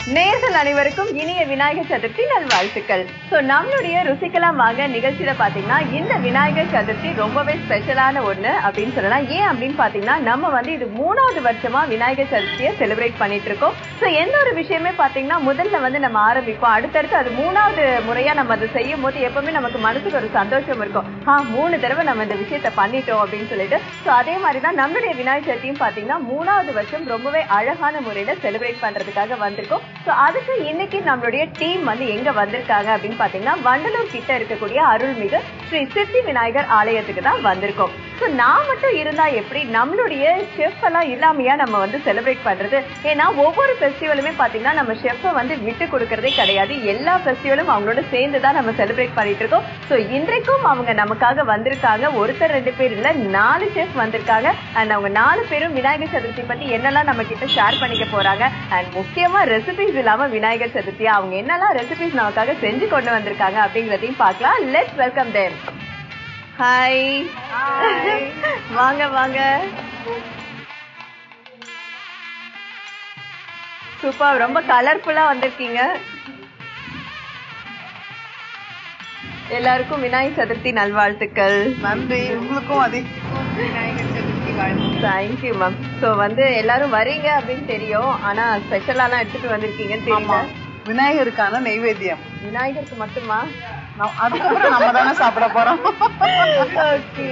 நேர்கள் அனைவருக்கும் இனிய விநாயகர் சதுர்த்தி நல்வாழ்த்துக்கள் சோ நம்மளுடைய ருசிக்கலாம் வாங்க நிகழ்ச்சியில பாத்தீங்கன்னா இந்த விநாயகர் சதுர்த்தி ரொம்பவே ஸ்பெஷலான ஒண்ணு அப்படின்னு சொல்லலாம் ஏன் அப்படின்னு பாத்தீங்கன்னா நம்ம வந்து இது மூணாவது வருஷமா விநாயகர் சதுர்த்தியை செலிப்ரேட் பண்ணிட்டு இருக்கோம் சோ எந்த ஒரு விஷயமே பாத்தீங்கன்னா முதல்ல வந்து நம்ம ஆரம்பிப்போம் அடுத்தடுத்து அது மூணாவது முறையா நம்ம அதை செய்யும் போது எப்பவுமே நமக்கு மனசுக்கு ஒரு சந்தோஷம் இருக்கும் ஆ மூணு தடவை நம்ம இந்த விஷயத்த பண்ணிட்டோம் அப்படின்னு சொல்லிட்டு சோ அதே மாதிரி தான் நம்மளுடைய விநாயகர் சதுர்த்தியும் பாத்தீங்கன்னா மூணாவது வருஷம் ரொம்பவே அழகான முறையில செலிப்ரேட் பண்றதுக்காக வந்திருக்கோம் சோ அதுக்கு இன்னைக்கு நம்மளுடைய டீம் வந்து எங்க வந்திருக்காங்க அப்படின்னு பாத்தீங்கன்னா வண்டலூர் கிட்ட இருக்கக்கூடிய அருள்மிகு ஸ்ரீ சித்தி விநாயகர் ஆலயத்துக்கு தான் வந்திருக்கோம் சோ நான் மட்டும் இருந்தா எப்படி நம்மளுடைய ஷெஃப் எல்லாம் இல்லாமையா நம்ம வந்து செலிப்ரேட் பண்றது ஏன்னா ஒவ்வொரு ஃபெஸ்டிவலுமே பாத்தீங்கன்னா நம்ம ஷெஃப்பை வந்து விட்டு கொடுக்கறதே கிடையாது எல்லா ஃபெஸ்டிவலும் அவங்களோட சேர்ந்து தான் நம்ம செலிப்ரேட் பண்ணிட்டு இருக்கோம் சோ இன்றைக்கும் அவங்க நமக்காக வந்திருக்காங்க ஒருத்தர் ரெண்டு பேர் இல்ல நாலு ஷெஃப் வந்திருக்காங்க அண்ட் அவங்க நாலு பேரும் விநாயகர் சதுர்த்தி பத்தி என்னெல்லாம் நம்ம கிட்ட ஷேர் பண்ணிக்க போறாங்க அண்ட் முக்கியமா ரெசிபிஸ் இல்லாம விநாயகர் சதுர்த்தி அவங்க என்னெல்லாம் ரெசிபிஸ் நமக்காக செஞ்சு கொண்டு வந்திருக்காங்க அப்படிங்கறதையும் பார்க்கலாம் லெட்ஸ் வெல்கம் தேம் ஹாய் வாங்க வாங்க சூப்பர் ரொம்ப கலர்ஃபுல்லா வந்திருக்கீங்க எல்லாருக்கும் விநாயகர் சதுர்த்தி நல்வாழ்த்துக்கள் நன்றி உங்களுக்கும் அதே விநாயகர் சதுர்த்தி வாழ்த்து தேங்க்யூ மேம் சோ வந்து எல்லாரும் வரீங்க அப்படின்னு தெரியும் ஆனா ஸ்பெஷலாலாம் எடுத்துட்டு வந்திருக்கீங்கன்னு ஆமா தெரியல விநாயகருக்கான நைவேத்தியம் விநாயகருக்கு மட்டுமா நம்- அதுக்கப்புறம் நம்ம தானே சாப்பிட போறோம் ஓகே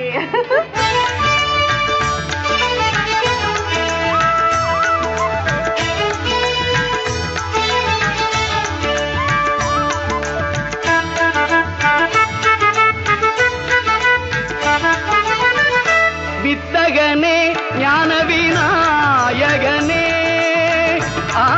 வித்தகனே ஞான விநாயகனே ஆ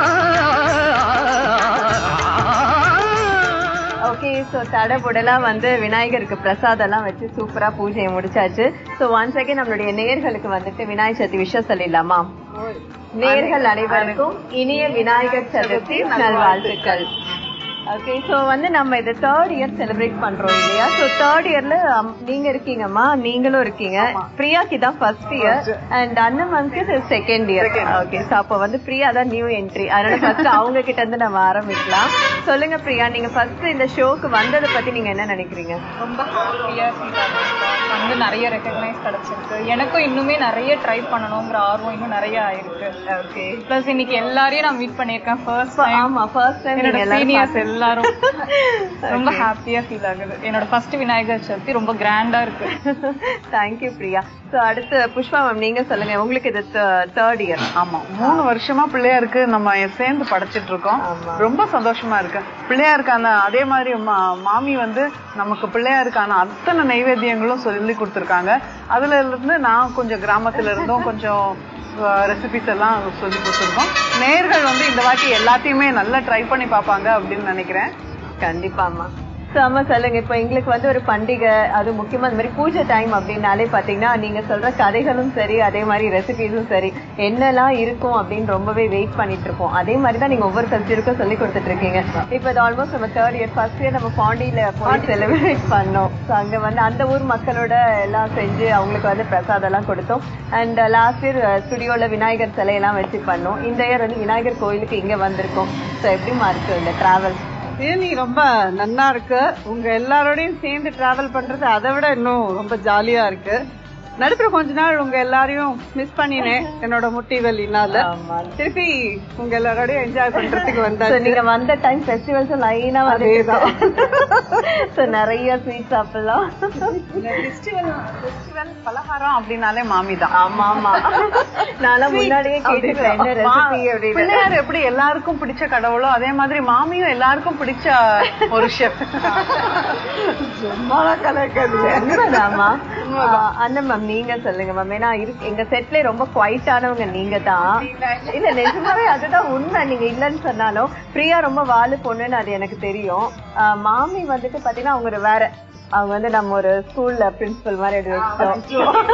ஓகே ஸோ தடபுடலாம் வந்து விநாயகருக்கு பிரசாதம் எல்லாம் வச்சு சூப்பரா பூஜையை முடிச்சாச்சு ஸோ ஒன் செகண்ட் நம்மளுடைய நேர்களுக்கு வந்துட்டு விநாயகர் சதுர்த்தி விஷயம் சொல்லிடலாமா நேர்கள் அனைவருக்கும் இனிய விநாயகர் சதுர்த்தி நல்வாழ்த்துக்கள் ஓகே சோ வந்து நம்ம இது தேர்ட் இயர் செலிப்ரேட் பண்றோம் இல்லையா சோ தேர்ட் இயர்ல நீங்க இருக்கீங்கம்மா நீங்களும் இருக்கீங்க பிரியாக்கு தான் ஃபர்ஸ்ட் இயர் அண்ட் அண்ணன் மேம்க்கு செகண்ட் இயர் ஓகே சோ அப்போ வந்து பிரியா தான் நியூ என்ட்ரி அதனால ஃபர்ஸ்ட் அவங்க கிட்ட இருந்து நம்ம ஆரம்பிக்கலாம் சொல்லுங்க பிரியா நீங்க ஃபர்ஸ்ட் இந்த ஷோக்கு வந்ததை பத்தி நீங்க என்ன நினைக்கிறீங்க ரொம்ப ஹாப்பியா ஃபீல் ஆகுது வந்து நிறைய ரெக்கக்னைஸ் கிடைச்சிருக்கு எனக்கும் இன்னுமே நிறைய ட்ரை பண்ணணுங்கிற ஆர்வம் இன்னும் நிறைய ஆயிருக்கு ஓகே ப்ளஸ் இன்னைக்கு எல்லாரையும் நான் மீட் பண்ணியிருக்கேன் ஃபர்ஸ்ட் டைம் ஆமா ஃபர்ஸ்ட் டைம் என்னோட நீங்க எல்லாரும் சீனியர்ஸ் எல்லாரும் ரொம்ப ஹாப்பியா ஃபீல் ஆகுது என்னோட ஃபர்ஸ்ட் விநாயகர் சதுர்த்தி ரொம்ப கிராண்டா இருக்கு தேங்க்யூ பிரியா சோ அடுத்து புஷ்பா மேம் நீங்க சொல்லுங்க உங்களுக்கு இது தேர்ட் இயர் ஆமா மூணு வருஷமா பிள்ளையாருக்கு நம்ம சேர்ந்து படைச்சிட்டு இருக்கோம் ஆமா. ரொம்ப சந்தோஷமா இருக்கு பிள்ளையாருக்கான அதே மாதிரி மா- மாமி வந்து நமக்கு பிள்ளையாருக்கான அத்தனை நைவேத்தியங்களும் சொல்லி கொடுத்துருக்காங்க அதுல இருந்து நான் கொஞ்சம் கிராமத்துல இருந்தும் கொஞ்சம் ரெசிபிஸ் எல்லாம் சொல்லி கொடுத்துருக்கோம் நேர்கள் வந்து இந்த வாட்டி எல்லாத்தையுமே நல்லா ட்ரை பண்ணி பார்ப்பாங்க அப்படின்னு நினைக்கிறேன் கண்டிப்பாமா சோ ஆமா சொல்லுங்க இப்போ எங்களுக்கு வந்து ஒரு பண்டிகை அது முக்கியமா இந்த மாதிரி பூஜை டைம் அப்படின்னாலே பாத்தீங்கன்னா நீங்க சொல்ற கதைகளும் சரி அதே மாதிரி ரெசிபிஸும் சரி என்னெல்லாம் இருக்கும் அப்படின்னு ரொம்பவே வெயிட் பண்ணிட்டு இருக்கோம் அதே மாதிரி தான் நீங்க ஒவ்வொரு ஃபெஸ்டிவலுக்கும் சொல்லி கொடுத்துட்டு இருக்கீங்க இப்போ இது ஆல்மோஸ்ட் நம்ம தேர்ட் இயர் ஃபர்ஸ்ட் இயர் நம்ம பாண்டியில போய் செலிப்ரேட் பண்ணோம் ஸோ அங்க வந்து அந்த ஊர் மக்களோட எல்லாம் செஞ்சு அவங்களுக்கு வந்து பிரசாதம் எல்லாம் கொடுத்தோம் அண்ட் லாஸ்ட் இயர் ஸ்டுடியோல விநாயகர் சிலையெல்லாம் வச்சு பண்ணோம் இந்த இயர் வந்து விநாயகர் கோயிலுக்கு இங்க வந்திருக்கோம் ஸோ எப்படிமா இருக்கு இந்த டிராவல் தேனி ரொம்ப நன்னா இருக்கு உங்க எல்லாரோடையும் சேர்ந்து டிராவல் பண்றது அதை விட இன்னும் ரொம்ப ஜாலியா இருக்கு நடுப்புற கொஞ்ச நாள் உங்க எல்லாரையும் மிஸ் பண்ணினேன் என்னோட முட்டி வலினால திருப்பி உங்க எல்லாரோடையும் என்ஜாய் பண்றதுக்கு So, வந்தாச்சு நீங்க வந்த டைம் ஃபெஸ்டிவல்ஸ் லைனா அதேதான். சோ நிறைய ஸ்வீட் சாப்பிடலாம் ஃபெஸ்டிவல் பலகாரம் அப்படின்னாலே மாமி தான் ஆமா ஆமா நான்லாம் முன்னாடியே கேட்டுக்கிறேன் என்ன ரெசிபி அப்படின்னு பிள்ளையார் எப்படி எல்லாருக்கும் பிடிச்ச கடவுளோ அதே மாதிரி மாமியும் எல்லாருக்கும் பிடிச்ச ஒரு ஷெஃப் உண்மைதாம்மா ஆஹ் அண்ணன் மேம் நீங்க சொல்லுங்க மேம் ஏன்னா இரு- எங்க செட்ல ரொம்ப குவைட்டானவங்க நீங்க தான் இல்ல நிஜமாவே அதுதான் உண்மை நீங்க இல்லைன்னு சொன்னாலும் பிரியா ரொம்ப வாலு பொண்ணுன்னு அது எனக்கு தெரியும் ஆஹ் மாமி வந்துட்டு பாத்தீங்கன்னா அவங்க ஒரு வேற அவங்க வந்து நம்ம ஒரு ஸ்கூல்ல பிரின்சிபல் மாதிரி எடுத்து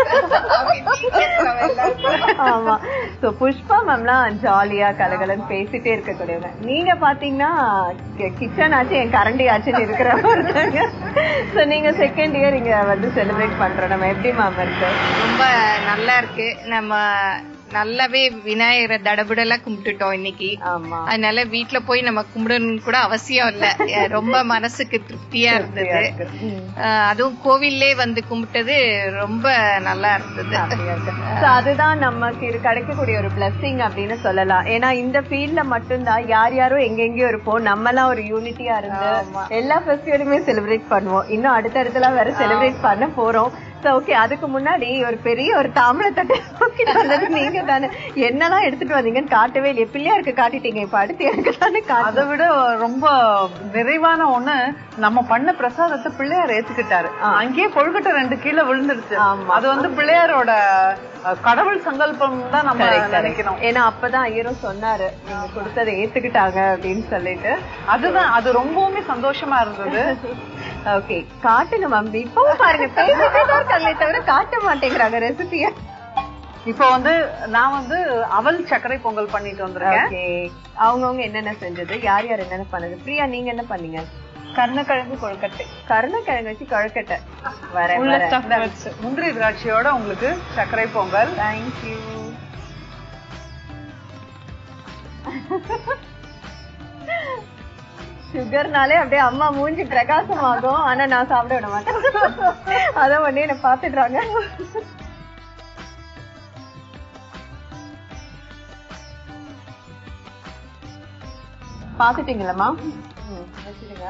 வச்சோம் ஆமா சோ புஷ்பா மேம்லாம் ஜாலியா கலகலன்னு பேசிட்டே இருக்கக்கூடியவங்க நீங்க பாத்தீங்கன்னா கிச்சன் ஆச்சு என் கரண்டி ஆச்சுன்னு இருக்கிற ஒருத்தங்க சோ நீங்க செகண்ட் இயர் இங்க வந்து செலிப்ரேட் பண்றோம் நம்ம எப்படி மேம் இருக்கு ரொம்ப நல்லா இருக்கு நம்ம நல்லாவே விநாயகரை தடபுடலா கும்பிட்டுட்டோம் இன்னைக்கு ஆமா அதனால வீட்ல போய் நம்ம கும்பிடணும்னு கூட அவசியம் இல்ல அஹ் ரொம்ப மனசுக்கு திருப்தியா இருந்தது அஹ் அதுவும் கோவில்லே வந்து கும்பிட்டது ரொம்ப நல்லா இருந்தது So, அதுதான் நமக்கு இது கிடைக்கக்கூடிய ஒரு blessing அப்படின்னு சொல்லலாம் ஏன்னா இந்த ஃபீல்ட்ல மட்டும்தான் யார் யாரோ எங்கெங்கயோ இருப்போம் நம்மலாம் ஒரு யூனிட்டியா இருந்து எல்லா ஃபெஸ்டிவலுமே செலிப்ரேட் பண்ணுவோம் இன்னும் அடுத்தடுத்துலாம் வேற செலிப்ரேட் பண்ண போறோம் சோ ஓகே அதுக்கு முன்னாடி ஒரு பெரிய ஒரு தாமிரத்தட்டை தூக்கிட்டு வந்தது நீங்க தானே என்னெல்லாம் எடுத்துட்டு வந்தீங்கன்னு காட்டவே இல்லையே பிள்ளையாருக்கு காட்டிட்டீங்க இப்ப அடுத்து எனக்கு தானே காட்டு அதை விட ரொம்ப நிறைவான ஒண்ணு நம்ம பண்ண பிரசாதத்தை பிள்ளையார் ஏத்துக்கிட்டாரு அங்கேயே கொழுக்கட்டை ரெண்டு கீழே விழுந்துடுச்சு அது வந்து பிள்ளையாரோட அஹ், கடவுள் சங்கல்பம் தான் நம்ம நினைக்கணும் ஏன்னா அப்பதான் ஐயரும் சொன்னாரு நீங்க கொடுத்ததை ஏத்துக்கிட்டாங்க அப்படின்னு சொல்லிட்டு அதுதான் அது ரொம்பவுமே சந்தோஷமா இருந்தது ஓகே காட்டுங்க மம்மி இப்பவும் பாருங்க பேசிட்டே தான் இருக்காங்களே தவிர காட்ட மாட்டேங்கிறாங்க ரெசிபிய இப்போ வந்து நான் வந்து அவல் சர்க்கரை பொங்கல் பண்ணிட்டு வந்திருக்கேன் ஓகே அவங்கவங்க என்னென்ன செஞ்சது யார் யார் என்னென்ன பண்ணது பிரியா நீங்க என்ன பண்ணீங்க கருணக்கிழங்கு கொழுக்கட்டை கருணக்கிழங்கு வச்சு கொழுக்கட்டை வரேன் உள்ள வரேன் ஸ்டஃப் வச்சு முந்திரி திராட்சையோட உங்களுக்கு சர்க்கரை பொங்கல் தேங்க்யூ சுகர்னாலே அப்படியே அம்மா மூஞ்சி பிரகாசமாகும் ஆனா நான் சாப்பிட விட மாட்டேன் அதான் உடனே என்ன பாத்துடுறாங்க பாத்துட்டீங்களா வச்சிருங்க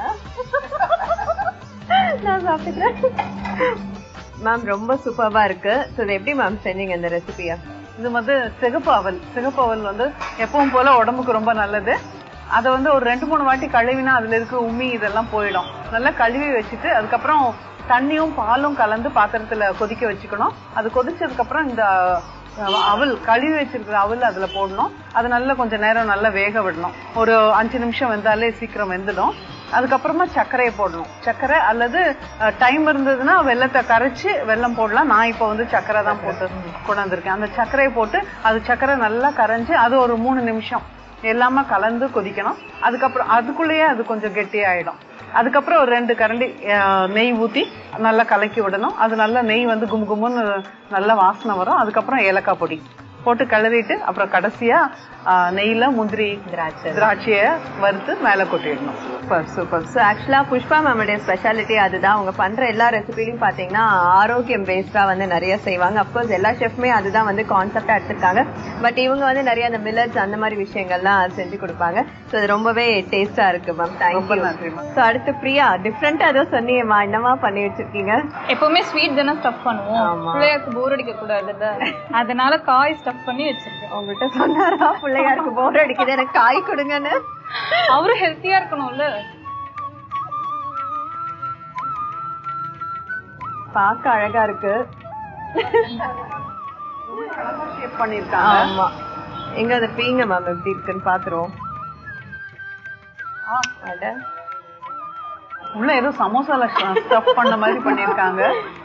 நான் சாப்பிட்டுக்கிறேன் மேம் ரொம்ப சூப்பர்வா இருக்கு ஸோ இது எப்படி மேம் செஞ்சீங்க இந்த ரெசிபியா இது வந்து சிகப்பு அவல் சிகப்பு அவல் வந்து எப்பவும் போல உடம்புக்கு ரொம்ப நல்லது அதை வந்து ஒரு ரெண்டு மூணு வாட்டி கழுவினா அதுல இருக்க உம்மி இதெல்லாம் போயிடும் நல்லா கழுவி வச்சுட்டு அதுக்கப்புறம் தண்ணியும் பாலும் கலந்து பாத்திரத்துல கொதிக்க வச்சுக்கணும் அது கொதிச்சதுக்கு அப்புறம் இந்த அஹ், அவல் கழுவி வச்சிருக்கிற அவல் அதுல போடணும் அது நல்லா கொஞ்சம் நேரம் நல்லா வேக விடணும் ஒரு அஞ்சு நிமிஷம் வெந்தாலே சீக்கிரம் வெந்துடும் அதுக்கப்புறமா சர்க்கரையை போடணும் சர்க்கரை அல்லது டைம் இருந்ததுன்னா வெள்ளத்தை கரைச்சு வெல்லம் போடலாம் நான் இப்போ வந்து சர்க்கரை தான் போட்டு கொண்டாந்துருக்கேன் அந்த சர்க்கரையை போட்டு அது சர்க்கரை நல்லா கரைஞ்சு அது ஒரு மூணு நிமிஷம் எல்லாமே கலந்து கொதிக்கணும் அதுக்கப்புறம் அதுக்குள்ளேயே அது கொஞ்சம் கெட்டியாயிடும் அதுக்கப்புறம் ஒரு ரெண்டு கரண்டி அஹ், நெய் ஊத்தி நல்லா கலக்கி விடணும் அது நல்லா நெய் வந்து குமு குமுன்னு நல்ல வாசனை வரும் அதுக்கப்புறம் ஏலக்காய் பொடி போட்டு கிளறிட்டு அப்புறம் கடைசியா அஹ், நெய்ல முந்திரி திராட்சை திராட்சைய வறுத்து மேல கொட்டிடணும் சூப்பர் சூப்பர் ஸோ ஆக்சுவலா புஷ்பா மேமுடைய ஸ்பெஷாலிட்டி அதுதான் அவங்க பண்ற எல்லா ரெசிபிலையும் பாத்தீங்கன்னா ஆரோக்கியம் பேஸ்டா வந்து நிறைய செய்வாங்க அப்கோர்ஸ் எல்லா ஷெஃப்மே அதுதான் வந்து கான்செப்டா எடுத்திருக்காங்க பட் இவங்க வந்து நிறைய அந்த மில்லட்ஸ் அந்த மாதிரி விஷயங்கள்லாம் செஞ்சு கொடுப்பாங்க ஸோ அது ரொம்பவே டேஸ்டா இருக்கு மேம் ரொம்ப தேங்க்யூ நன்றி மேம் ஸோ அடுத்து பிரியா டிஃப்ரெண்டா ஏதோ சொன்னீங்கம்மா என்னமா பண்ணி வச்சிருக்கீங்க எப்பவுமே ஸ்வீட் தானே ஸ்டஃப் பண்ணுவோம் ஆமா. பிள்ளையாருக்கு போர் அடிக்க கூடாதுல்ல அதனால காய் ஸ்டஃப் பண்ணி வச்சிருக்கேன் உங்ககிட்ட சொன்னாரா பிள்ளையாருக்கு போர் அடிக்குது எனக்கு காய் கொடுங்கன்னு அவரும் ஹெல்த்தியா இருக்கணும்ல பார்க்க அழகா இருக்கு ஷேப் பண்ணிருக்காங்க ஆமா எங்க அதை பீங்க மேம் எப்படி இருக்குன்னு பாத்துருவோம் அட உள்ள ஏதோ சமோசால ஸ்டஃப் பண்ண மாதிரி பண்ணிருக்காங்க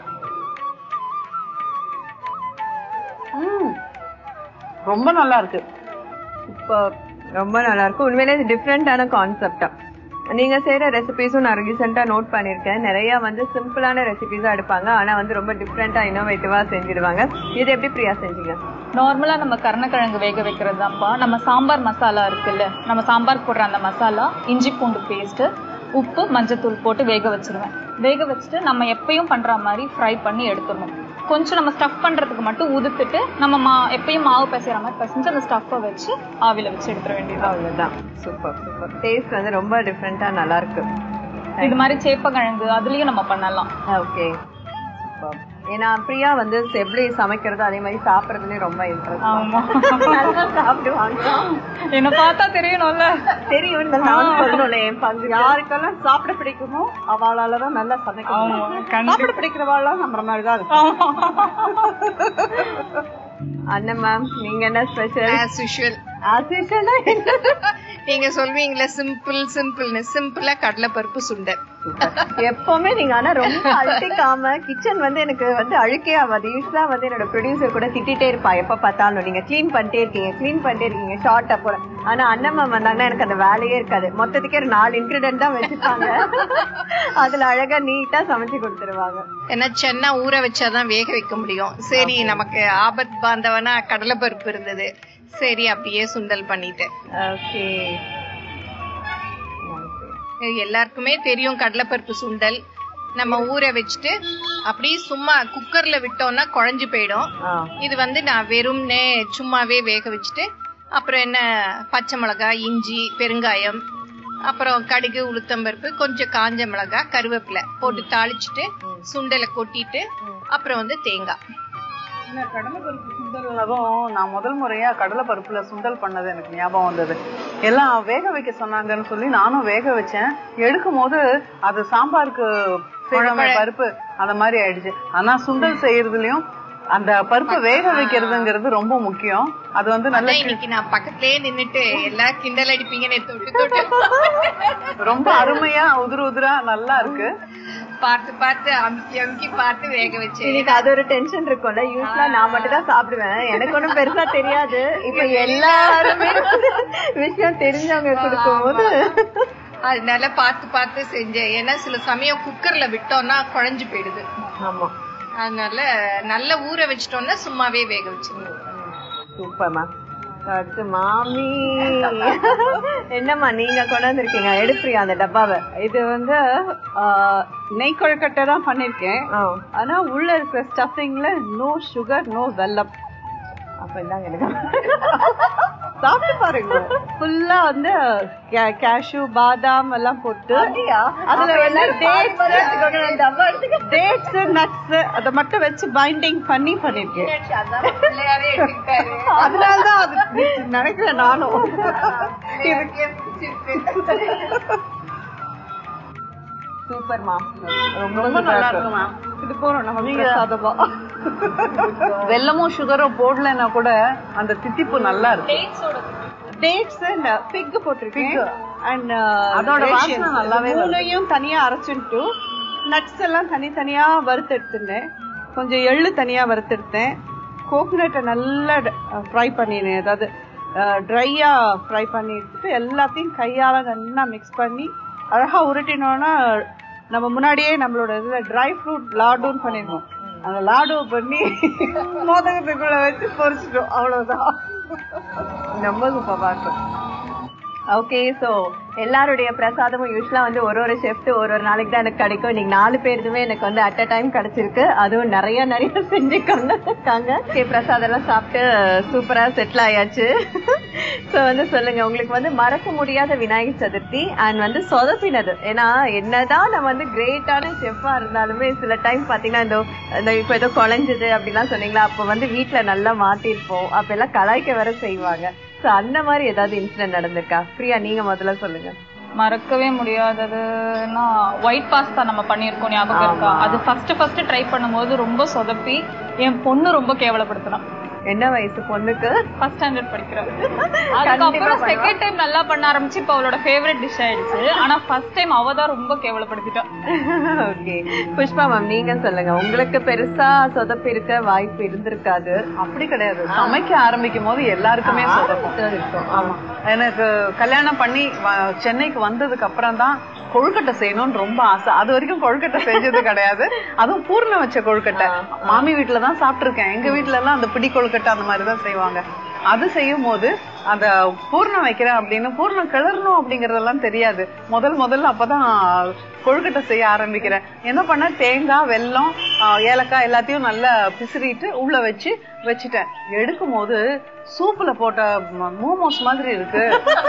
ம், ரொம்ப நல்லா இருக்கு இப்போ ரொம்ப நல்லா இருக்கும் உண்மையிலே இது டிஃப்ரெண்டான கான்செப்டா நீங்க செய்யற ரெசிபிஸும் நான் ரீசெண்டா நோட் பண்ணிருக்கேன் நிறைய வந்து சிம்பிளான ரெசிபிஸா எடுப்பாங்க ஆனா வந்து ரொம்ப டிஃப்ரெண்டா இன்னோவேட்டிவா செஞ்சிடுவாங்க இது எப்படி பிரியா செஞ்சீங்க நார்மலா நம்ம கருணக்கிழங்கு வேக வைக்கிறது தான்ப்பா நம்ம சாம்பார் மசாலா இருக்குல்ல நம்ம சாம்பார் போடுற அந்த மசாலா இஞ்சி பூண்டு பேஸ்ட் உப்பு மஞ்சத்தூள் போட்டு வேக வச்சிருவேன் வேக வச்சுட்டு நம்ம எப்பயும் பண்ற மாதிரி ஃப்ரை பண்ணி எடுத்துடணும் கொஞ்சம் நம்ம ஸ்டஃப் பண்றதுக்கு மட்டும் உதுத்துட்டு நம்ம மா எப்பயும் மாவு பிசைற மாதிரி பிசைஞ்சு அந்த ஸ்டஃப்பை வச்சு ஆவில வச்சு எடுத்துட வேண்டியது அவ்வளவுதான் சூப்பர் சூப்பர் டேஸ்ட் வந்து ரொம்ப டிஃப்ரெண்டா நல்லா இருக்கு இது மாதிரி சேப்பக்கிழங்கு அதுலயும் நம்ம பண்ணலாம் ஓகே ஏன்னா பிரியா வந்து எப்படி சமைக்கிறது அதே மாதிரி சாப்பிடறதுலயும் ரொம்ப இன்ட்ரெஸ்ட் ஆமா நல்லா சாப்பிடுவாங்க என்ன பார்த்தா தெரியணும்ல தெரியும் நான் சொல்லணும்ல என் பங்கு யாருக்கெல்லாம் சாப்பிட பிடிக்குமோ அவளாலதான் நல்லா சமைக்க ஆமா, முடியும். கண்டிப்பா. சாப்பிட பிடிக்கிறவாள்லாம் நம்ம மாதிரிதான் இருக்கும் அண்ணன் மேம் நீங்க என்ன ஸ்பெஷல் ஆஸ் யூஷுவல் ஆசிஷனா நீங்க சொல்வீங்களே சிம்பிள் சிம்பிள்னு சிம்பிளா கடலைப்பருப்பு சுண்டல் எப்பவுமே நீங்க ஆனா ரொம்ப அழுத்திக்காம கிச்சன் வந்து எனக்கு வந்து அழுக்கே ஆகாது யூஸ்வலா வந்து என்னோட ப்ரொடியூசர் கூட திட்டிட்டே இருப்பா எப்ப பார்த்தாலும் நீங்க க்ளீன் பண்ணிட்டே இருக்கீங்க க்ளீன் பண்ணிட்டே இருக்கீங்க ஷார்ட்டா போல ஆனா அண்ணம்மா வந்தாங்கன்னா எனக்கு அந்த வேலையே இருக்காது மொத்தத்துக்கே ஒரு நாலு இன்கிரிடென்ட் தான் வச்சுப்பாங்க அதுல அழகா நீட்டா சமைச்சு கொடுத்துருவாங்க ஏன்னா சென்னா ஊற வச்சாதான் வேக வைக்க முடியும் சரி நமக்கு ஆபத் பாந்தவனா கடலைப்பருப்பு இருந்தது சரி அப்படியே சுண்டல் பண்ணிட்டேன் ஓகே இது எல்லாருக்குமே தெரியும் கடலைப்பருப்பு சுண்டல் நம்ம ஊற வச்சுட்டு அப்படியே சும்மா குக்கர்ல விட்டோம்னா குழஞ்சு போயிடும் இது வந்து நான் வெறும்னே சும்மாவே வேக வச்சுட்டு அப்புறம் என்ன பச்சை மிளகாய் இஞ்சி பெருங்காயம் அப்புறம் கடுகு உளுத்தம்பருப்பு கொஞ்சம் காஞ்ச மிளகாய் கருவேப்பிலை போட்டு தாளிச்சிட்டு சுண்டலை கொட்டிட்டு அப்புறம் வந்து தேங்காய் இந்த கடலைப்பருப்பு சுண்டல்னதும் நான் முதல் முறையா கடலை பருப்புல சுண்டல் பண்ணது எனக்கு ஞாபகம் வந்தது எல்லாம் வேக வைக்க சொன்னாங்கன்னு சொல்லி நானும் வேக வச்சேன் எடுக்கும் போது அது சாம்பாருக்கு செய்வோமே பருப்பு அந்த மாதிரி ஆயிடுச்சு ஆனா சுண்டல் செய்யறதுலயும் அந்த பருப்பை வேக வைக்கிறதுங்கிறது ரொம்ப முக்கியம் அது வந்து நல்ல அதான் இன்னைக்கு நான் பக்கத்துலயே நின்னுட்டு எல்லாம் கிண்டல் அடிப்பீங்கன்னு தொட்டு தொட்டு ரொம்ப அருமையா உதிர உதிரா நல்லா இருக்கு பார்த்து பார்த்து அமுக்கி அமுக்கி பார்த்து வேக வச்சேன் எனக்கு அது ஒரு டென்ஷன் இருக்கும்ல யூஸ்வலா நான் மட்டும் தான் சாப்பிடுவேன் எனக்கு ஒண்ணும் பெருசா தெரியாது இப்ப எல்லாருமே விஷயம் தெரிஞ்சவங்க கொடுக்கும் போது அதனால பார்த்து பார்த்து செஞ்சேன் ஏன்னா சில சமயம் குக்கர்ல விட்டோம்னா குழஞ்சு போயிடுது ஆமா அதனால நல்ல ஊற வச்சிட்டோம்னா சும்மாவே வேக வச்சிடணும் சூப்பர்மா அடுத்து மாமி என்னம்மா நீங்க கொண்டாந்துருக்கீங்க எடுப்பியா அந்த டப்பாவை இது வந்து ஆ, நெய் கொழுக்கட்டை தான் பண்ணிருக்கேன் ஆ, ஆனா உள்ள இருக்கிற ஸ்டஃபிங்ல நோ சுகர் நோ வெல்லம் அப்ப இந்தாங்க எனக்கு சாப்பிட்டு பாருங்க ஃபுல்லா வந்து கேஷ்யூ பாதாம் எல்லாம் போட்டு அதுல வந்து டேட்ஸ் டேட்ஸ் நட்ஸ் அத மட்டும் வச்சு பைண்டிங் பண்ணி பண்ணிருக்கேன் அதனாலதான் அது நினைக்கிறேன் நானும் சூப்பர்மா ரொம்ப நல்லா இருக்கு மேம் இது போறோம் நம்ம பிரசாதமா வெல்லமும் சுகரும் போடலைன்னா கூட அந்த தித்திப்பு நல்லா இருக்கு டேட்ஸ் அண்ட் பிக் போட்டிருக்கேன் அண்ட் அதோட வாசனை நல்லாவே வருது. மூணையும் தனியா அரைச்சுட்டு நட்ஸ் எல்லாம் தனித்தனியா வறுத்தெடுத்துட்டேன் கொஞ்சம் எள்ளு தனியா வறுத்தெடுத்தேன் கோகனட்டை நல்லா ஃப்ரை பண்ணினேன் அதாவது ட்ரையா ஃப்ரை பண்ணி எடுத்துட்டு எல்லாத்தையும் கையால நல்லா மிக்ஸ் பண்ணி அழகா உருட்டினோன்னா நம்ம முன்னாடியே நம்மளோட இதுல ட்ரை ஃப்ரூட் லாடுன்னு பண்ணிருக்கோம் அந்த லாடு பண்ணி மோதகத்துக்குள்ள வச்சு பொரிச்சிட்டோம் அவ்வளவுதான் ரொம்ப சூப்பரா இருக்கும் ஓகே சோ எல்லாருடைய பிரசாதமும் யூஸ்வலா வந்து ஒரு ஒரு ஷிஃப்ட் ஒரு ஒரு நாளைக்கு தான் எனக்கு கிடைக்கும் நீங்க நாலு பேருதுமே எனக்கு வந்து அட் அ டைம் கிடைச்சிருக்கு அதுவும் நிறைய நிறைய செஞ்சு கொண்டு இருக்காங்க ஓகே பிரசாதம் எல்லாம் சாப்பிட்டு சூப்பரா செட்டில் ஆயாச்சு சோ வந்து சொல்லுங்க உங்களுக்கு வந்து மறக்க முடியாத விநாயகர் சதுர்த்தி அண்ட் வந்து சொதப்பினது ஏன்னா என்னதான் நம்ம வந்து கிரேட்டான செஃப்பா இருந்தாலுமே சில டைம் பாத்தீங்கன்னா இந்த இந்த இப்ப ஏதோ குழஞ்சது அப்படிலாம் சொன்னீங்களா அப்ப வந்து வீட்ல நல்லா மாட்டிருப்போம் அப்ப எல்லாம் கலாய்க்க வேற செய்வாங்க சோ அந்த மாதிரி ஏதாவது இன்சிடென்ட் நடந்திருக்கா பிரியா நீங்க முதல்ல சொல்லுங்க மறக்கவே முடியாததுன்னா ஒயிட் பாஸ்தா நம்ம பண்ணியிருக்கோம் ஞாபகம் இருக்கா அது ஃபர்ஸ்ட் ஃபர்ஸ்ட் ட்ரை பண்ணும்போது ரொம்ப சொதப்பி என் பொண்ணு ரொம்ப கேவலப்படுத்தினான் என்ன வயசு பொண்ணுக்கு ஃபர்ஸ்ட் ஸ்டாண்டர்ட் படிக்கிறேன் அதுக்கப்புறம் செகண்ட் டைம் நல்லா பண்ண ஆரம்பிச்சு இப்ப அவளோட ஃபேவரட் டிஷ் ஆயிடுச்சு ஆனா ஃபர்ஸ்ட் டைம் அவ தான் ரொம்ப கேவலப்படுத்திட்டா ஓகே புஷ்பா மேம் நீங்க சொல்லுங்க உங்களுக்கு பெருசா சொதப்பு இருக்க வாய்ப்பு இருந்திருக்காது அப்படி கிடையாது சமைக்க ஆரம்பிக்கும் போது எல்லாருக்குமே சொதப்பும் இருக்கும் ஆமா எனக்கு கல்யாணம் பண்ணி வ- சென்னைக்கு வந்ததுக்கு அப்புறம் தான் கொழுக்கட்டை செய்யணும்னு ரொம்ப ஆசை அது வரைக்கும் கொழுக்கட்டை செஞ்சது கிடையாது அதுவும் பூர்ண வச்ச கொழுக்கட்டை மாமி வீட்டுல தான் சாப்பிட்டிருக்கேன் எங்க வீட்ல எல்லாம் அந்த பிடி கொழுக்கட்டை அந்த மாதிரி தான் செய்வாங்க அது செய்யும் போது அந்த பூர்ணம் வைக்கிறேன் அப்படின்னு பூர்ணம் கிளறணும் அப்படிங்கறதெல்லாம் தெரியாது முதல் முதல்ல அப்பதான் கொழுக்கட்டை செய்ய ஆரம்பிக்கிறேன் என்ன பண்ண தேங்காய் வெல்லம் ஆ, ஏலக்காய் எல்லாத்தையும் நல்லா பிசிறிட்டு உள்ள வச்சு வச்சுட்டேன் எடுக்கும் போது சூப்புல போட்ட ம- மோமோஸ் மாதிரி இருக்கு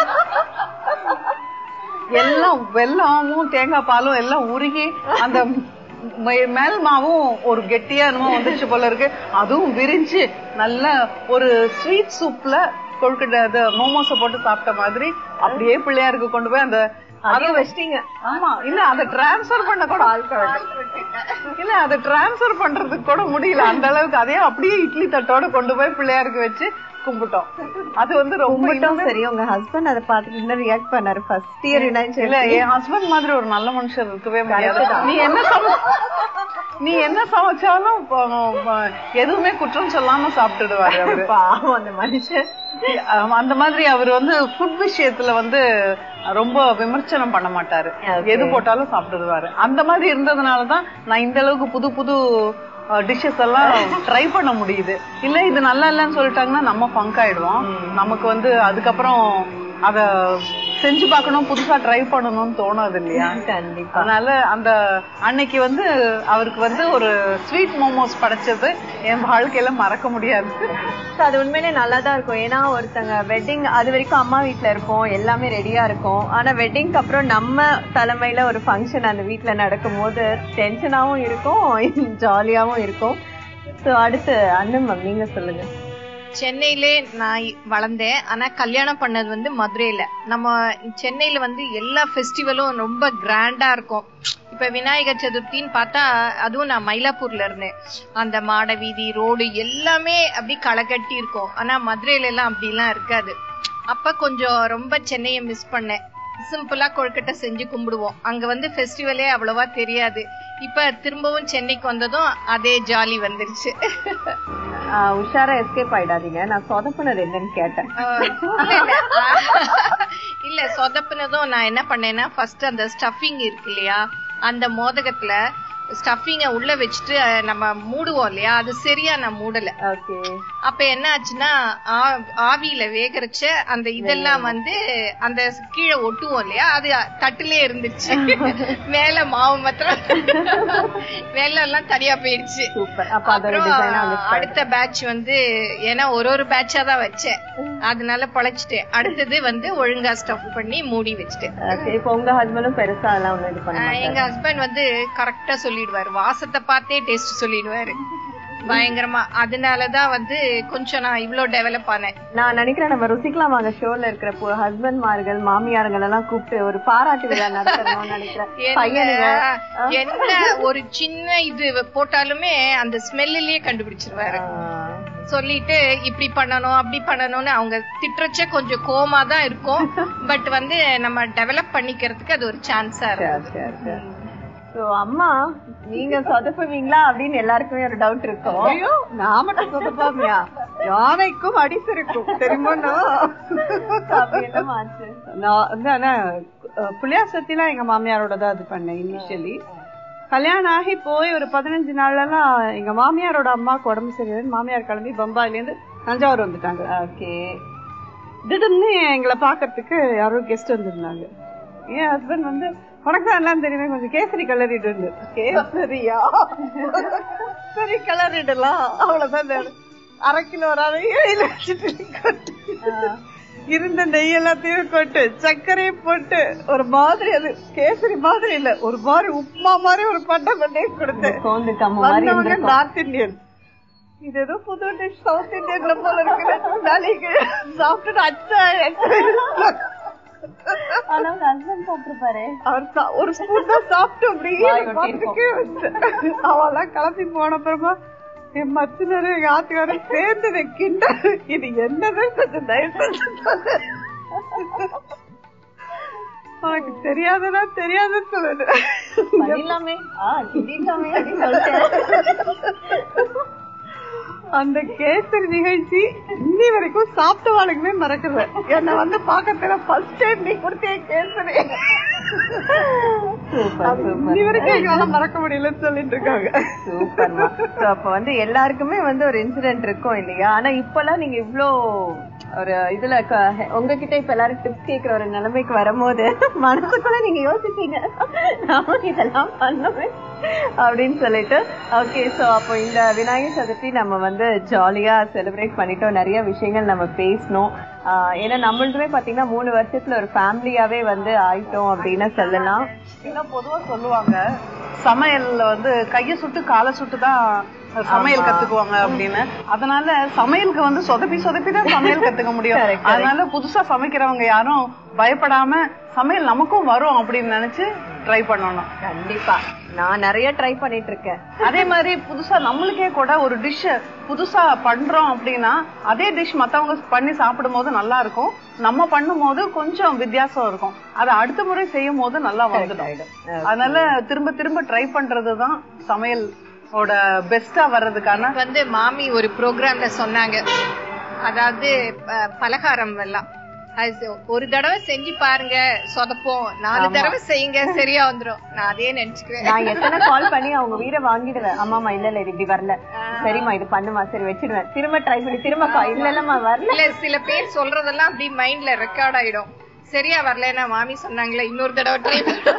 எல்லாம் வெல்லமும் தேங்காய் பாலும் எல்லாம் உருகி அந்த மே- மேல் மாவும் ஒரு கெட்டியா என்னமோ வந்துச்சு போல இருக்கு அதுவும் விரிஞ்சு நல்ல ஒரு ஸ்வீட் சூப்ல கொழுக்கட்டை அது மோமோஸ போட்டு சாப்பிட்ட மாதிரி அப்படியே பிள்ளையாருக்கு கொண்டு போய் அந்த அதையும் வச்சிட்டீங்க ஆமா இல்ல அதை டிரான்ஸ்ஃபர் பண்ண கூட இல்ல அதை டிரான்ஸ்ஃபர் பண்றதுக்கு கூட முடியல அந்த அளவுக்கு அதே அப்படியே இட்லி தட்டோட கொண்டு போய் பிள்ளையாருக்கு வச்சு கும்பிட்டோம் அது வந்து ரொம்ப கும்பிட்டோம் இன்னுமே- சரி உங்க ஹஸ்பண்ட் அதை பார்த்துட்டு என்ன ரியாக்ட் பண்ணாரு ஃபர்ஸ்ட் இயர் இல்ல யுனைடெட் என் ஹஸ்பண்ட் மாதிரி ஒரு நல்ல மனுஷர் இருக்கவே முடியாது நீ என்ன சம நீ என்ன சமைச்சாலும் ப- ப- எதுவுமே குற்றம் சொல்லாம சாப்பிட்டுடுவாரு அவரு பாவம் அந்த மனுஷன் ஆமா, அந்த மாதிரி அவர் வந்து ஃபுட் விஷயத்துல வந்து ரொம்ப விமர்சனம் பண்ண மாட்டாரு Okay. எது போட்டாலும் சாப்பிட்டுடுவாரு அந்த மாதிரி இருந்ததுனாலதான் நான் இந்த அளவுக்கு புது புது டிஷ்ஷஸ் எல்லாம் ட்ரை பண்ண முடியுது இல்ல இது நல்லா இல்லைன்னு சொல்லிட்டாங்கன்னா நம்ம ஃபங்க் ஆயிடுவோம் நமக்கு வந்து அதுக்கப்புறம் அத செஞ்சு பார்க்கணும் புதுசா ட்ரை பண்ணணும்னு தோணாது இல்லையா கண்டிப்பா அதனால அந்த அன்னைக்கு வந்து அவருக்கு வந்து ஒரு ஸ்வீட் மோமோஸ் படைச்சது என் வாழ்க்கையில மறக்க முடியாது So, அது உண்மையிலே நல்லா தான் இருக்கும் ஏன்னா ஒருத்தங்க வெட்டிங் அது வரைக்கும் அம்மா வீட்ல இருப்போம் எல்லாமே ரெடியா இருக்கும் ஆனா வெட்டிங்க்கு அப்புறம் நம்ம தலைமையில ஒரு ஃபங்க்ஷன் அந்த வீட்ல நடக்கும் போது டென்ஷனாவும் இருக்கும் ஜாலியாவும் இருக்கும் சோ அடுத்து அண்ணன் மேம் நீங்க சொல்லுங்க சென்னையிலே நான் வளர்ந்தேன் ஆனா கல்யாணம் பண்ணது வந்து மதுரையில நம்ம சென்னையில வந்து எல்லா ஃபெஸ்டிவலும் ரொம்ப கிராண்டா இருக்கும் இப்ப விநாயகர் சதுர்த்தின்னு பார்த்தா அதுவும் நான் மயிலாப்பூர்ல இருந்தேன் அந்த மாட வீதி ரோடு எல்லாமே அப்படி களை இருக்கும் ஆனா மதுரையில எல்லாம் அப்படிலாம் இருக்காது அப்ப கொஞ்சம் ரொம்ப சென்னையை மிஸ் பண்ணேன் சிம்பிளா கொழுக்கட்டை செஞ்சு கும்பிடுவோம் அங்க வந்து ஃபெஸ்டிவலே அவ்வளவா தெரியாது இப்ப திரும்பவும் சென்னைக்கு வந்ததும் அதே ஜாலி வந்துருச்சு ஆஹ் உஷாரா எஸ்கேப் ஆயிடாதீங்க நான் சொதப்புனது என்னன்னு கேட்டேன் ஆஹ் இல்ல, இல்ல. இல்ல சொதப்புனதும் நான் என்ன பண்ணேன்னா ஃபர்ஸ்ட் அந்த ஸ்டஃபிங் இருக்கு இல்லையா அந்த மோதகத்துல ஸ்டஃபிங்க உள்ள வச்சுட்டு அஹ், நம்ம மூடுவோம் இல்லையா அது சரியா நான் மூடல ஓகே அப்ப என்ன ஆச்சுன்னா ஆ- ஆவியில வேகறச்ச அந்த இதெல்லாம் வந்து அந்த கீழே ஒட்டுவோம் இல்லையா அது தட்டுலயே இருந்துச்சு மேல மாவு மாத்திரம் மேல எல்லாம் தனியா போயிடுச்சு சூப்பர் அப்ப அதோட அப்புறம் டிசைனா அடுத்த பேட்ச் வந்து ஏன்னா ஒரு ஒரு பேட்சா தான் வச்சேன் அதனால பொழைச்சிட்டேன் அடுத்தது வந்து ஒழுங்கா ஸ்டஃப் பண்ணி மூடி வச்சுட்டேன் ஓகே இப்போ உங்க ஹஸ்பண்டும் பெருசா அதெல்லாம் ஒண்ணும் இது பண்ண ஆஹ் மாட்டாரு எங்க ஹஸ்பண்ட் வந்து கரெக்டா சொல்லிடுவாரு வாசத்தை பார்த்தே டேஸ்ட் சொல்லிடுவாரு பயங்கரமா அதனாலதான் வந்து கொஞ்சம் நான் இவ்ளோ டெவலப் ஆனேன் நான் நினைக்கிறேன் நம்ம ருசிக்கலாம் வாங்க ஷோல இருக்கிற ஹஸ்பண்ட் மார்கள் மாமியாருங்கள் எல்லாம் கூப்பிட்டு ஒரு பாராட்டு விழா நடத்தணும்னு நினைக்கிறேன் பையனுங்க என்ன என்ன ஒரு சின்ன இது போட்டாலுமே அந்த ஸ்மெல்லிலேயே கண்டுபிடிச்சிருவாரு ஆஹ் சொல்லிட்டு இப்படி பண்ணணும் அப்படி பண்ணணும்னு அவங்க திட்டுறச்ச கொஞ்சம் கோமா தான் இருக்கும் பட் வந்து நம்ம டெவலப் பண்ணிக்கிறதுக்கு அது ஒரு சான்ஸா இருக்கும் சரி, சரி, சரி. So, அம்மா நீங்க சொதப்புவீங்களா அப்படின்னு எல்லாருக்குமே ஒரு டவுட் இருக்கும் ஐயோ நான் மட்டும் சொதப்பாமியா யானைக்கும் அடிசிருக்கும் தெரியுமா அப்படி என்னம்மா ஆச்சு நான் வந்து ஆனா அஹ், புள்ளியார் சத்திலாம் எங்க மாமியாரோட தான் இது பண்ணேன் இனிஷியலி கல்யாணம் ஆகி போய் ஒரு பதினஞ்சு நாள்லாம் எங்க மாமியாரோட அம்மாவுக்கு உடம்பு சரியில்லைன்னு மாமியார் கிளம்பி பம்பாயில இருந்து தஞ்சாவூர் வந்துட்டாங்க ஓகே திடீர்னு எங்களை பாக்குறதுக்கு யாரோ கெஸ்ட் வந்திருந்தாங்க என் ஹஸ்பண்ட் வந்து உனக்கு தான் எல்லாம் தெரியுமே கொஞ்சம் கேசரி கலரிட்டு இருந்து கேசரியா சரி கலரிடலாம் அவ்வளவுதான் இந்த அரை கிலோ ரவையே இதுல வச்சுட்டு கொட்டு. இருந்த நெய் எல்லாத்தையும் கொட்டு சர்க்கரையை போட்டு ஒரு மாதிரி அது கேசரி மாதிரி இல்ல ஒரு மாதிரி உப்புமா மாதிரி ஒரு பட்டை பண்ணி கொடுத்தேன் சோந்து கம்மு மாதிரி வந்தவங்க இருந்திருக்கும். நார்த் இந்தியன் இது ஏதோ புது டிஷ் சவுத் இந்தியன்ல போல இருக்கு நாளைக்கு சாப்பிட்டுட்டு அச்சா ஆனா உங்க ஹஸ்பண்ட் சாப்பிட்டுருப்பாரு அவர் சா- ஒரு ஸ்பூன் தான் சாப்பிட்டு அப்படியே வாய் பார்த்துட்டே வச்சிட்டேன். அவெல்லாம் கிளம்பி போன அப்புறமா என் மச்சினரு எங்க ஆத்துக்காரு சேர்ந்து இதை கிண்டல் இது என்னது கொஞ்சம் தயவு செஞ்சு சொல்லு. உனக்கு தெரியாதனா தெரியாதுன்னு சொல்லு பண்ணிடலாமே ஆ கிண்டிடலாமே அப்படின்னு சொல்லிட்டேன் அந்த கேசரி நிகழ்ச்சி இன்னி வரைக்கும் சாப்பிட்டவாளுக்குமே மறக்கல என்ன வந்து பாக்கத்துல ஃபர்ஸ்ட் டைம் நீ கொடுத்தே கேசரி சூப்பர் அது இன்னி வரைக்கும் எங்களால மறக்க முடியலன்னு சொல்லிட்டு இருக்காங்க சூப்பர்மா So, அப்ப வந்து எல்லாருக்குமே வந்து ஒரு இன்சிடென்ட் இருக்கும் இல்லையா ஆனா இப்பெல்லாம் நீங்க இவ்ளோ ஒரு இதுல க- உங்ககிட்ட இப்ப எல்லாரும் டிப்ஸ் கேக்குற ஒரு நிலைமைக்கு வரும்போது மனசுக்குள்ள நீங்க யோசிச்சீங்க நானும் இதெல்லாம் பண்ணுவேன் அப்படின்னு சொல்லிட்டு ஓகே சோ அப்போ இந்த விநாயகர் சதுர்த்தி நம்ம வந்து ஜாலியா செலிப்ரேட் பண்ணிட்டோம் நிறைய விஷயங்கள் நம்ம பேசணும் ஆஹ் ஏன்னா நம்மளுமே பாத்தீங்கன்னா மூணு வருஷத்துல ஒரு ஃபேமிலியாவே வந்து ஆயிட்டோம் அப்படின்னு சொல்லலாம் இன்னும் பொதுவா சொல்லுவாங்க சமையல்ல வந்து கைய சுட்டு காலை சுட்டு தான் சமையல் கத்துக்குவாங்க அப்படின்னு அதனால சமையலுக்கு வந்து சொதப்பி சொதப்பி தான் சமையல் கத்துக்க முடியும் அதனால புதுசா சமைக்கிறவங்க யாரும் பயப்படாம சமையல் நமக்கும் வரும் அப்படின்னு நினைச்சு ட்ரை பண்ணணும் கண்டிப்பா நான் நிறைய ட்ரை பண்ணிட்டு இருக்கேன் அதே மாதிரி புதுசா நம்மளுக்கே கூட ஒரு டிஷ் புதுசா பண்றோம் அப்படின்னா அதே டிஷ் மத்தவங்க பண்ணி சாப்பிடும் போது நல்லா இருக்கும் நம்ம பண்ணும் போது கொஞ்சம் வித்தியாசம் இருக்கும் அதை அடுத்த முறை செய்யும் போது நல்லா வந்துடும் அதனால திரும்ப திரும்ப ட்ரை பண்றதுதான் சமையல் ஓட பெஸ்டா வர்றதுக்கான வந்து மாமி ஒரு ப்ரோக்ராம்ல சொன்னாங்க அதாவது ப- பலகாரம் எல்லாம் அது செ- ஒரு தடவை செஞ்சு பாருங்க சொதப்போம் நாலு தடவை செய்யுங்க சரியா வந்துரும் நான் அதே நினைச்சுக்குவேன் நான் எத்தனை கால் பண்ணி அவங்க வீட வாங்கிடுவேன் அம்மாமா இல்ல இல்ல இது இப்படி வரல சரிம்மா இது பண்ணுமா சரி வச்சிடுவேன் திரும்ப ட்ரை பண்ணி திரும்ப call. இல்ல இல்லம்மா வரல இல்ல சில பேர் சொல்றதெல்லாம் அப்படி மைண்ட்ல ரெக்கார்ட் ஆயிடும் சரியா வரலன்னா மாமி சொன்னாங்களே இன்னொரு தடவை ட்ரை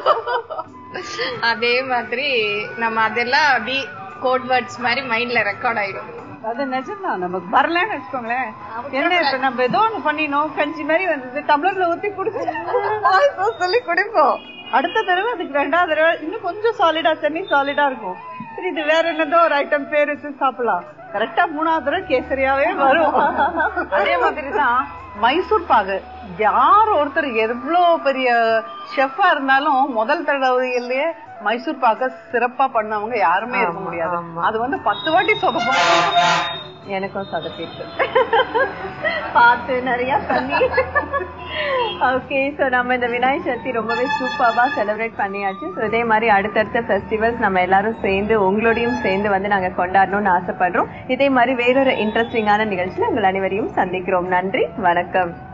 அதே மாதிரி நம்ம அதெல்லாம் அப்படி கோட் வேர்ட்ஸ் மாதிரி மைண்ட்ல ரெக்கார்ட் ஆயிடும் அது நிஜம்தான் நமக்கு வரலன்னு வச்சுக்கோங்களேன் என்ன இப்ப நம்ம ஏதோ ஒண்ணு பண்ணினோம் கஞ்சி மாதிரி வந்தது டம்ளர்ல ஊத்தி குடிச்சு சொல்லி குடிப்போம் அடுத்த தடவை அதுக்கு ரெண்டாவது தடவை இன்னும் கொஞ்சம் சாலிடா தண்ணி சாலிடா இருக்கும் சரி இது வேற என்னதோ ஒரு ஐட்டம் பேர் வச்சு சாப்பிடலாம் கரெக்டா மூணாவது தடவை கேசரியாவே வரும் அதே மாதிரிதான் மைசூர் பாகு யார் ஒருத்தர் எவ்வளவு பெரிய ஷெஃபா இருந்தாலும் முதல் தடவையிலேயே மைசூர் பாக சிறப்பா பண்ணவங்க யாருமே இருக்க முடியாது அது வந்து பத்து வாட்டி சொதப்போம் எனக்கும் சொதப்பிருக்கு பார்த்து நிறைய பண்ணி ஓகே சோ நம்ம இந்த விநாயகர் சதுர்த்தி ரொம்பவே சூப்பர்வா செலிப்ரேட் பண்ணியாச்சு ஸோ இதே மாதிரி அடுத்தடுத்த ஃபெஸ்டிவல்ஸ் நம்ம எல்லாரும் சேர்ந்து உங்களோடையும் சேர்ந்து வந்து நாங்க கொண்டாடணும்னு ஆசைப்படுறோம் இதே மாதிரி வேறொரு இன்ட்ரெஸ்டிங்கான நிகழ்ச்சியில உங்கள் அனைவரையும் சந்திக்கிறோம் நன்றி வணக்கம்